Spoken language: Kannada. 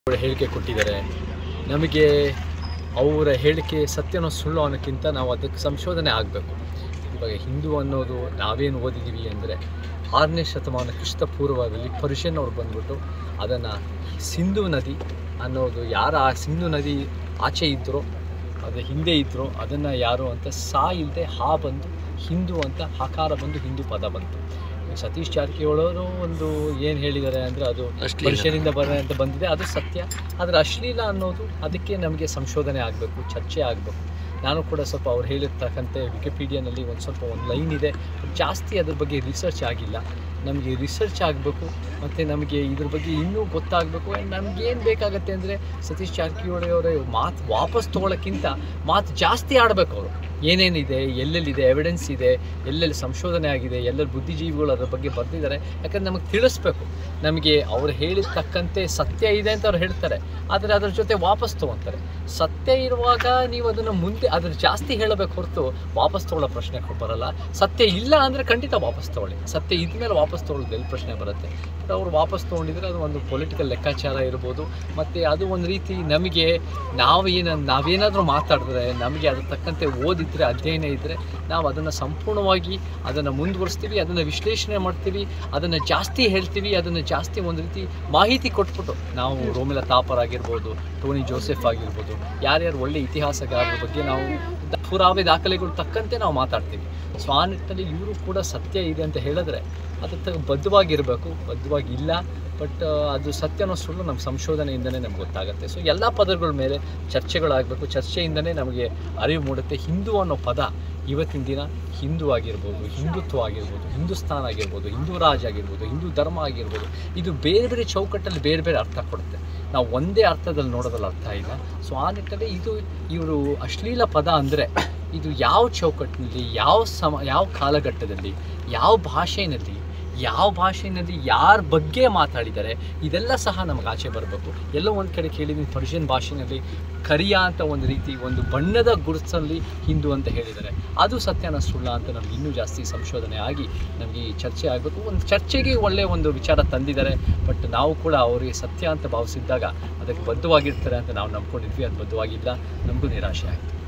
ಅವರ ಹೇಳಿಕೆ ಕೊಟ್ಟಿದ್ದಾರೆ ನಮಗೆ ಅವರ ಹೇಳಿಕೆ ಸತ್ಯನೋ ಸುಳ್ಳು ಅನ್ನೋಕ್ಕಿಂತ ನಾವು ಅದಕ್ಕೆ ಸಂಶೋಧನೆ ಆಗಬೇಕು ಇವಾಗ ಹಿಂದೂ ಅನ್ನೋದು ನಾವೇನು ಓದಿದ್ದೀವಿ ಅಂದರೆ ಆರನೇ ಶತಮಾನ ಕ್ರಿಸ್ತಪೂರ್ವದಲ್ಲಿ ಪರ್ಷಿಯನ್ ಅವ್ರು ಬಂದ್ಬಿಟ್ಟು ಅದನ್ನು ಸಿಂಧು ನದಿ ಅನ್ನೋದು ಯಾರು ಆ ಸಿಂಧು ನದಿ ಆಚೆ ಇದ್ದರೋ ಅದು ಹಿಂದೆ ಇದ್ದರೋ ಅದನ್ನು ಯಾರು ಅಂತ ಸಾ ಇಲ್ಲದೆ ಹಾ ಬಂದು ಹಿಂದೂ ಅಂತ ಹಕಾರ ಬಂದು ಹಿಂದೂ ಪದ ಬಂತು ಸತೀಶ್ ಜಾರಕಿಹೊಳಿ ಅವರು ಒಂದು ಏನು ಹೇಳಿದ್ದಾರೆ ಅಂದರೆ ಅದು ಅಶ್ಲೀಲ. ಪರ್ಷಿಯನಿಂದ ಬರ ಅಂತ ಬಂದಿದೆ ಅದು ಸತ್ಯ ಆದರೆ ಅಶ್ಲೀಲ ಅನ್ನೋದು ಅದಕ್ಕೆ ನಮಗೆ ಸಂಶೋಧನೆ ಆಗಬೇಕು ಚರ್ಚೆ ಆಗಬೇಕು ನಾನು ಕೂಡ ಸ್ವಲ್ಪ ಅವ್ರು ಹೇಳಿರ್ತಕ್ಕಂತೆ ವಿಕಿಪೀಡಿಯಾನಲ್ಲಿ ಒಂದು ಸ್ವಲ್ಪ ಒಂದು ಲೈನ್ ಇದೆ ಜಾಸ್ತಿ ಅದ್ರ ಬಗ್ಗೆ ರಿಸರ್ಚ್ ಆಗಿಲ್ಲ ನಮಗೆ ರಿಸರ್ಚ್ ಆಗಬೇಕು ಮತ್ತು ನಮಗೆ ಇದ್ರ ಬಗ್ಗೆ ಇನ್ನೂ ಗೊತ್ತಾಗಬೇಕು ಆ್ಯಂಡ್ ನಮಗೇನು ಬೇಕಾಗತ್ತೆ ಅಂದರೆ ಸತೀಶ್ ಜಾರಕಿಹೊಳಿ ಅವರ ಮಾತು ವಾಪಸ್ ತೊಗೊಳಕ್ಕಿಂತ ಮಾತು ಜಾಸ್ತಿ ಆಡಬೇಕು ಅವರು ಏನೇನಿದೆ ಎಲ್ಲೆಲ್ಲಿದೆ ಎವಿಡೆನ್ಸ್ ಇದೆ ಎಲ್ಲೆಲ್ಲಿ ಸಂಶೋಧನೆ ಆಗಿದೆ ಎಲ್ಲೆಲ್ಲಿ ಬುದ್ಧಿಜೀವಿಗಳು ಅದ್ರ ಬಗ್ಗೆ ಬರೆದಿದ್ದಾರೆ ಯಾಕಂದ್ರೆ ನಮಗೆ ತಿಳಿಸ್ಬೇಕು ನಮಗೆ ಅವ್ರು ಹೇಳಿದ ತಕ್ಕಂತೆ ಸತ್ಯ ಇದೆ ಅಂತ ಅವ್ರು ಹೇಳ್ತಾರೆ ಆದರೆ ಅದ್ರ ಜೊತೆ ವಾಪಸ್ ತೊಗೊತಾರೆ ಸತ್ಯ ಇರುವಾಗ ನೀವು ಅದನ್ನು ಮುಂದೆ ಅದ್ರ ಜಾಸ್ತಿ ಹೇಳಬೇಕು ಹೊರತು ವಾಪಸ್ ತೊಗೊಳ್ಳೋ ಪ್ರಶ್ನೆ ಬರಲ್ಲ ಸತ್ಯ ಇಲ್ಲ ಅಂದರೆ ಖಂಡಿತ ವಾಪಸ್ ತೊಗೊಳ್ಳಿ ಸತ್ಯ ಇದ್ಮೇಲೆ ವಾಪಸ್ ತೊಗೊಳ್ಳೋದು ಎಲ್ಲಿ ಪ್ರಶ್ನೆ ಬರುತ್ತೆ ಬಟ್ ಅವ್ರು ವಾಪಸ್ ತೊಗೊಂಡಿದ್ರೆ ಅದು ಒಂದು ಪೊಲಿಟಿಕಲ್ ಲೆಕ್ಕಾಚಾರ ಇರ್ಬೋದು ಮತ್ತು ಅದು ಒಂದು ರೀತಿ ನಮಗೆ ನಾವು ಏನು ನಾವೇನಾದರೂ ಮಾತಾಡಿದ್ರೆ ನಮಗೆ ಅದ್ರ ತಕ್ಕಂತೆ ಓದಿದ್ರೆ ಅಧ್ಯಯನ ಇದ್ದರೆ ನಾವು ಅದನ್ನು ಸಂಪೂರ್ಣವಾಗಿ ಅದನ್ನು ಮುಂದುವರಿಸ್ತೀವಿ ಅದನ್ನು ವಿಶ್ಲೇಷಣೆ ಮಾಡ್ತೀವಿ ಅದನ್ನು ಜಾಸ್ತಿ ಹೇಳ್ತೀವಿ ಅದನ್ನು ಜಾಸ್ತಿ ಒಂದು ರೀತಿ ಮಾಹಿತಿ ಕೊಟ್ಬಿಟ್ಟು ನಾವು ರೋಮಿಲ ತಾಪರ್ ಆಗಿರ್ಬೋದು ಟೋನಿ ಜೋಸೆಫ್ ಆಗಿರ್ಬೋದು ಯಾರ್ಯಾರು ಒಳ್ಳೆ ಇತಿಹಾಸಗಾರರ ಬಗ್ಗೆ ನಾವು ದ- ಪುರಾವೆ ದಾಖಲೆಗಳು ತಕ್ಕಂತೆ ನಾವು ಮಾತಾಡ್ತೀವಿ ಸೊ ಆ ನಿಟ್ಟಿನಲ್ಲಿ ಇವರು ಕೂಡ ಸತ್ಯ ಇದೆ ಅಂತ ಹೇಳಿದ್ರೆ ಅದಕ್ಕೆ ಬದ್ಧವಾಗಿರಬೇಕು ಬದ್ಧವಾಗಿಲ್ಲ ಬಟ್ ಅದು ಸತ್ಯನೋ ಸುಳ್ಳು ನಮ್ಮ ಸಂಶೋಧನೆಯಿಂದನೇ ನಮ್ಗೆ ಗೊತ್ತಾಗುತ್ತೆ ಸೊ ಎಲ್ಲ ಪದಗಳ ಮೇಲೆ ಚರ್ಚೆಗಳಾಗಬೇಕು ಚರ್ಚೆಯಿಂದನೇ ನಮಗೆ ಅರಿವು ಮೂಡುತ್ತೆ ಹಿಂದೂ ಅನ್ನೋ ಪದ ಇವತ್ತಿನ ದಿನ ಹಿಂದೂ ಆಗಿರ್ಬೋದು ಹಿಂದುತ್ವ ಆಗಿರ್ಬೋದು ಹಿಂದೂಸ್ತಾನ್ ಆಗಿರ್ಬೋದು ಹಿಂದೂ ರಾಜ್ ಆಗಿರ್ಬೋದು ಹಿಂದೂ ಧರ್ಮ ಆಗಿರ್ಬೋದು ಇದು ಬೇರೆ ಬೇರೆ ಚೌಕಟ್ಟಲ್ಲಿ ಬೇರೆ ಬೇರೆ ಅರ್ಥ ಕೊಡುತ್ತೆ ನಾವು ಒಂದೇ ಅರ್ಥದಲ್ಲಿ ನೋಡೋದ್ರಲ್ಲಿ ಅರ್ಥ ಇಲ್ಲ ಸೊ ಆ ನಿಟ್ಟಿನಲ್ಲಿ ಇದು ಇವರು ಅಶ್ಲೀಲ ಪದ ಅಂದರೆ ಇದು ಯಾವ ಚೌಕಟ್ಟಿನಲ್ಲಿ ಯಾವ ಸಮ ಯಾವ ಕಾಲಘಟ್ಟದಲ್ಲಿ ಯಾವ ಭಾಷೆಯಲ್ಲಿ ಯಾವ ಭಾಷೆಯಲ್ಲಿ ಯಾರ ಬಗ್ಗೆ ಮಾತಾಡಿದ್ದಾರೆ ಇದೆಲ್ಲ ಸಹ ನಮಗೆ ಆಚೆ ಬರಬೇಕು ಎಲ್ಲೋ ಒಂದು ಕಡೆ ಕೇಳಿದ್ದೀನಿ ಪರ್ಷಿಯನ್ ಭಾಷೆಯಲ್ಲಿ ಕರಿಯ ಅಂತ ಒಂದು ರೀತಿ ಒಂದು ಬಣ್ಣದ ಗುರುತಲ್ಲಿ ಹಿಂದೂ ಅಂತ ಹೇಳಿದ್ದಾರೆ ಅದು ಸತ್ಯನ ಸುಳ್ಳ ಅಂತ ನಮ್ಗೆ ಇನ್ನೂ ಜಾಸ್ತಿ ಸಂಶೋಧನೆ ಆಗಿ ನಮಗೆ ಈ ಚರ್ಚೆ ಆಗಬೇಕು ಒಂದು ಚರ್ಚೆಗೆ ಒಳ್ಳೆಯ ಒಂದು ವಿಚಾರ ತಂದಿದ್ದಾರೆ ಬಟ್ ನಾವು ಕೂಡ ಅವರಿಗೆ ಸತ್ಯ ಅಂತ ಭಾವಿಸಿದ್ದಾಗ ಅದಕ್ಕೆ ಬದ್ಧವಾಗಿರ್ತಾರೆ ಅಂತ ನಾವು ನಂಬ್ಕೊಂಡಿದ್ವಿ ಅದು ಬದ್ಧವಾಗಿಲ್ಲ ನಮಗೂ ನಿರಾಶೆ ಆಯಿತು